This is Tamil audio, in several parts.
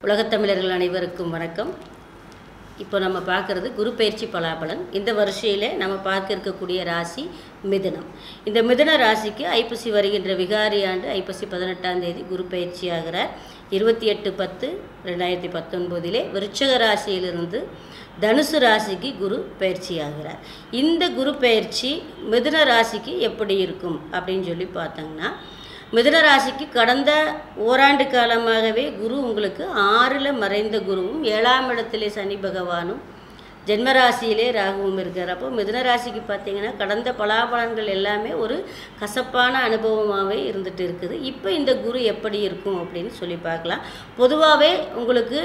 உலகத்தமிழர்கள் அனைவருக்கும் வணக்கம் இப்போ நம்ம பார்க்குறது குரு பயிற்சி பலாபலன் இந்த வரிசையில் நம்ம பார்க்க இருக்கக்கூடிய ராசி மிதுனம் இந்த மிதுன ராசிக்கு ஐப்பசி வருகின்ற விகாரி ஆண்டு ஐப்பசி பதினெட்டாம் தேதி குரு பயிற்சி ஆகிறார் இருபத்தி எட்டு பத்து ரெண்டாயிரத்தி பத்தொன்பதிலே விருச்சக ராசியிலிருந்து தனுசு ராசிக்கு குரு பயிற்சி ஆகிறார் இந்த குரு பயிற்சி மிதுன ராசிக்கு எப்படி இருக்கும் அப்படின்னு சொல்லி பார்த்தோங்கன்னா மிதுன ராசிக்கு கடந்த ஓராண்டு காலமாகவே குரு உங்களுக்கு ஆறில் மறைந்த குருவும் ஏழாம் இடத்திலே சனி பகவானும் ஜென்மராசியிலே ராகுவும் இருக்கார் அப்போ மிதுன ராசிக்கு பார்த்தீங்கன்னா கடந்த பலாபலன்கள் எல்லாமே ஒரு கசப்பான அனுபவமாகவே இருந்துட்டு இருக்குது இப்போ இந்த குரு எப்படி இருக்கும் அப்படின்னு சொல்லி பார்க்கலாம் பொதுவாகவே உங்களுக்கு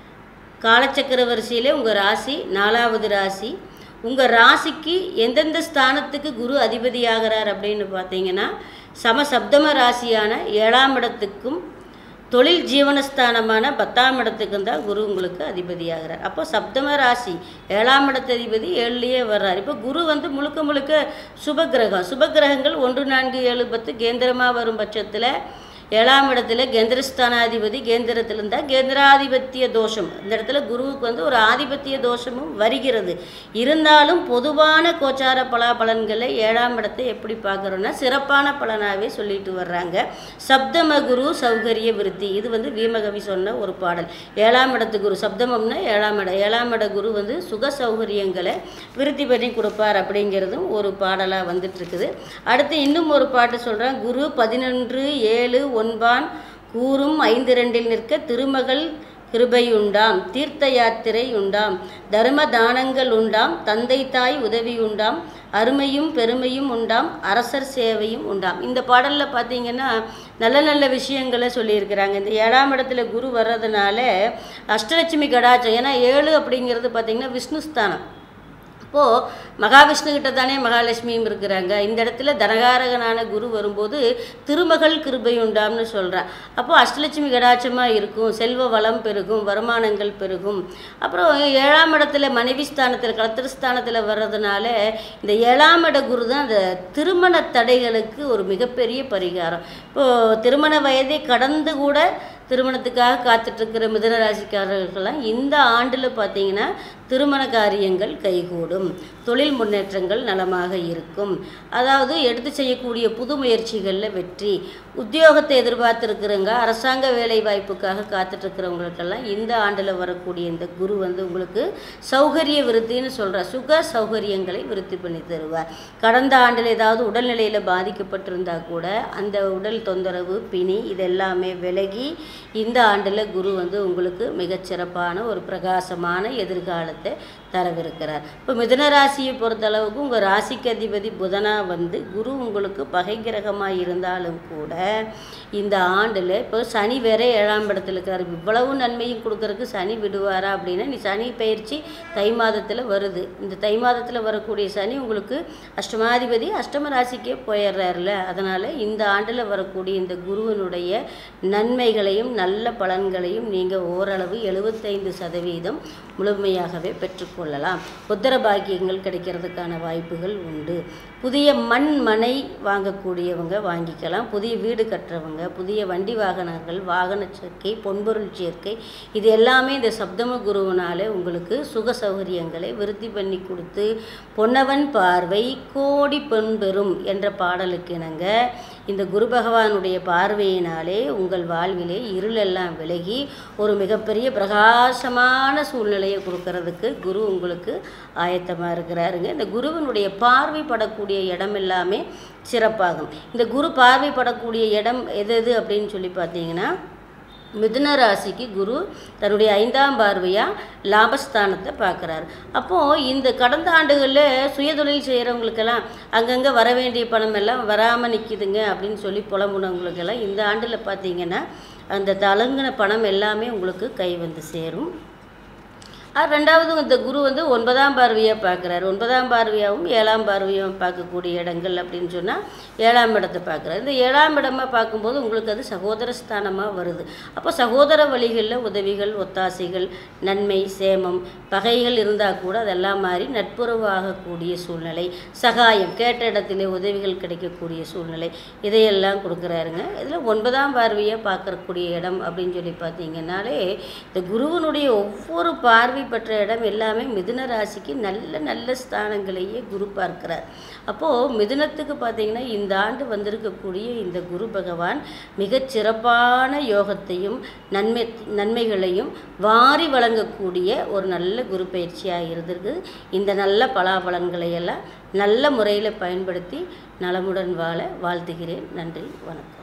காலச்சக்கர வரிசையிலே உங்கள் ராசி நாலாவது ராசி உங்கள் ராசிக்கு எந்தெந்த ஸ்தானத்துக்கு குரு அதிபதியாகிறார் அப்படின்னு பார்த்தீங்கன்னா சமசப்தம ராசியான ஏழாம் இடத்துக்கும் தொழில் ஜீவனஸ்தானமான பத்தாம் இடத்துக்கும் தான் குரு உங்களுக்கு அதிபதியாகிறார் அப்போ சப்தம ராசி ஏழாம் இடத்து அதிபதி ஏழுலேயே வர்றார் இப்போ குரு வந்து முழுக்க முழுக்க சுபகிரகம் சுபகிரகங்கள் ஒன்று நான்கு ஏழு பத்து கேந்திரமாக வரும் பட்சத்தில் ஏழாம் இடத்துல கேந்திரஸ்தானாதிபதி கேந்திரத்தில் இருந்தால் கேந்திராதிபத்திய தோஷம் இந்த இடத்துல குருவுக்கு வந்து ஒரு ஆதிபத்திய தோஷமும் வருகிறது இருந்தாலும் பொதுவான கோச்சார பலாபலன்களை ஏழாம் இடத்தை எப்படி பார்க்குறோன்னா சிறப்பான பலனாகவே சொல்லிட்டு வர்றாங்க சப்தம குரு சௌகரிய விருத்தி இது வந்து வீமகவி சொன்ன ஒரு பாடல் ஏழாம் இடத்து குரு சப்தமம்னா ஏழாம் இடம் ஏழாம் இட குரு வந்து சுக சௌகரியங்களை விருத்தி பண்ணி கொடுப்பார் அப்படிங்கிறதும் ஒரு பாடலாக வந்துட்டு இருக்குது அடுத்து இன்னும் ஒரு பாட்டு சொல்கிறேன் குரு பதினொன்று ஏழு ஒன்பான் கூறும் ஐந்து ரெண்டில் நிற்க திருமகள் கிருபையுண்டாம் தீர்த்த யாத்திரை உண்டாம் தர்ம தானங்கள் உண்டாம் தந்தை தாய் உதவி உண்டாம் அருமையும் பெருமையும் உண்டாம் அரசர் சேவையும் உண்டாம் இந்த பாடலில் பார்த்தீங்கன்னா நல்ல நல்ல விஷயங்களை சொல்லியிருக்கிறாங்க இந்த ஏழாம் இடத்துல குரு வர்றதுனால அஷ்டலட்சுமி கடாச்சம் ஏன்னா ஏழு அப்படிங்கிறது பார்த்திங்கன்னா விஷ்ணுஸ்தானம் அப்போது மகாவிஷ்ணு கிட்ட தானே மகாலட்சுமியும் இருக்கிறாங்க இந்த இடத்துல தனகாரகனான குரு வரும்போது திருமகள் கிருபை உண்டாம்னு சொல்கிறேன் அப்போது அஷ்டலட்சுமி கடாட்சமாக இருக்கும் செல்வ வளம் பெருகும் வருமானங்கள் பெருகும் அப்புறம் ஏழாம் இடத்துல மனைவி ஸ்தானத்தில் கலத்திரஸ்தானத்தில் வர்றதுனால இந்த ஏழாம் இட குரு தான் அந்த திருமண தடைகளுக்கு ஒரு மிகப்பெரிய பரிகாரம் இப்போது திருமண வயதை கடந்து கூட திருமணத்துக்காக காத்துட்ருக்கிற மிதன ராசிக்காரர்கள்லாம் இந்த ஆண்டில் பார்த்தீங்கன்னா திருமண காரியங்கள் கைகூடும் தொழில் முன்னேற்றங்கள் நலமாக இருக்கும் அதாவது எடுத்து செய்யக்கூடிய புது முயற்சிகளில் வெற்றி உத்தியோகத்தை எதிர்பார்த்துருக்குறவங்க அரசாங்க வேலை வாய்ப்புக்காக காத்துட்ருக்கிறவங்களுக்கெல்லாம் இந்த ஆண்டில் வரக்கூடிய இந்த குரு வந்து உங்களுக்கு சௌகரிய விருத்தின்னு சொல்கிற சுக சௌகரியங்களை விருத்தி பண்ணி தருவார் கடந்த ஆண்டில் ஏதாவது உடல்நிலையில் பாதிக்கப்பட்டிருந்தா கூட அந்த உடல் தொந்தரவு பிணி இதெல்லாமே விலகி இந்த ஆண்டில் குரு வந்து உங்களுக்கு மிகச்சிறப்பான ஒரு பிரகாசமான எதிர்காலத்தை தரவிருக்கிறார் இப்போ மிதுன ராசியை பொறுத்தளவுக்கு உங்கள் ராசிக்கு அதிபதி புதனாக வந்து குரு உங்களுக்கு பகை கிரகமாக இருந்தாலும் கூட இந்த ஆண்டில் இப்போ சனி வேற ஏழாம் இடத்துல இருக்கிறார் இவ்வளவு நன்மையும் கொடுக்கறதுக்கு சனி விடுவாரா அப்படின்னா நீ சனி பயிற்சி தை மாதத்தில் வருது இந்த தை மாதத்தில் வரக்கூடிய சனி உங்களுக்கு அஷ்டமாதிபதி அஷ்டம ராசிக்கே போயிடுறாருல அதனால் இந்த ஆண்டில் வரக்கூடிய இந்த குருவனுடைய நன்மைகளையும் நல்ல பலன்களையும் நீங்கள் ஓரளவு எழுபத்தைந்து சதவீதம் முழுமையாகவே பெற்றுக்கொள்ளலாம் உத்தர பாக்கியங்கள் கிடைக்கிறதுக்கான வாய்ப்புகள் உண்டு புதிய மண் மனை வாங்கக்கூடியவங்க வாங்கிக்கலாம் புதிய வீடு கட்டுறவங்க புதிய வண்டி வாகனங்கள் வாகன சேர்க்கை பொன்பொருள் சேர்க்கை இது எல்லாமே இந்த சப்தம குருவினாலே உங்களுக்கு சுக சௌகரியங்களை விருத்தி பண்ணி கொடுத்து பொன்னவன் பார்வை கோடி பொன் பெறும் என்ற பாடலுக்கு இணங்க இந்த குரு பகவானுடைய பார்வையினாலே உங்கள் வாழ்விலே இருளெல்லாம் விலகி ஒரு மிகப்பெரிய பிரகாசமான சூழ்நிலையை கொடுக்கறதுக்கு குரு உங்களுக்கு ஆயத்தமாக இருக்கிறாருங்க இந்த குருவினுடைய பார்வைப்படக்கூடிய இடம் எல்லாமே சிறப்பாகும் இந்த குரு பார்வைப்படக்கூடிய இடம் எது எது அப்படின்னு சொல்லி பார்த்தீங்கன்னா மிதுன ராசிக்கு குரு தன்னுடைய ஐந்தாம் பார்வையாக லாபஸ்தானத்தை பார்க்குறாரு அப்போது இந்த கடந்த ஆண்டுகளில் சுயதொழில் செய்கிறவங்களுக்கெல்லாம் அங்கங்கே வர வேண்டிய பணம் எல்லாம் வராமல் நிற்கிதுங்க அப்படின்னு சொல்லி புலம்புனவங்களுக்கெல்லாம் இந்த ஆண்டில் பார்த்தீங்கன்னா அந்த தலங்கின பணம் எல்லாமே உங்களுக்கு கை வந்து சேரும் அது ரெண்டாவது இந்த குரு வந்து ஒன்பதாம் பார்வையாக பார்க்குறாரு ஒன்பதாம் பார்வையாகவும் ஏழாம் பார்வையாகவும் பார்க்கக்கூடிய இடங்கள் அப்படின்னு சொன்னால் ஏழாம் இடத்தை பார்க்குறாரு இந்த ஏழாம் இடமா பார்க்கும்போது உங்களுக்கு அது சகோதர ஸ்தானமாக வருது அப்போ சகோதர வழிகளில் உதவிகள் ஒத்தாசைகள் நன்மை சேமம் பகைகள் இருந்தால் கூட அதெல்லாம் மாறி நட்புறவு ஆகக்கூடிய சூழ்நிலை சகாயம் கேட்ட இடத்திலே உதவிகள் கிடைக்கக்கூடிய சூழ்நிலை இதையெல்லாம் கொடுக்குறாருங்க இதில் ஒன்பதாம் பார்வையாக பார்க்கக்கூடிய இடம் அப்படின்னு சொல்லி பார்த்தீங்கன்னாலே இந்த குருவனுடைய ஒவ்வொரு பார்வை பெற்ற இடம் எல்லாமே மிதுன ராசிக்கு நல்ல நல்ல ஸ்தானங்களையே குரு பார்க்கிறார் அப்போது மிதுனத்துக்கு பார்த்தீங்கன்னா இந்த ஆண்டு வந்திருக்கக்கூடிய இந்த குரு பகவான் மிகச் சிறப்பான யோகத்தையும் நன்மை நன்மைகளையும் வாரி வழங்கக்கூடிய ஒரு நல்ல குரு பயிற்சியாக இருந்திருக்கு இந்த நல்ல பலாபலன்களை எல்லாம் நல்ல முறையில் பயன்படுத்தி நலமுடன் வாழ வாழ்த்துகிறேன் நன்றி வணக்கம்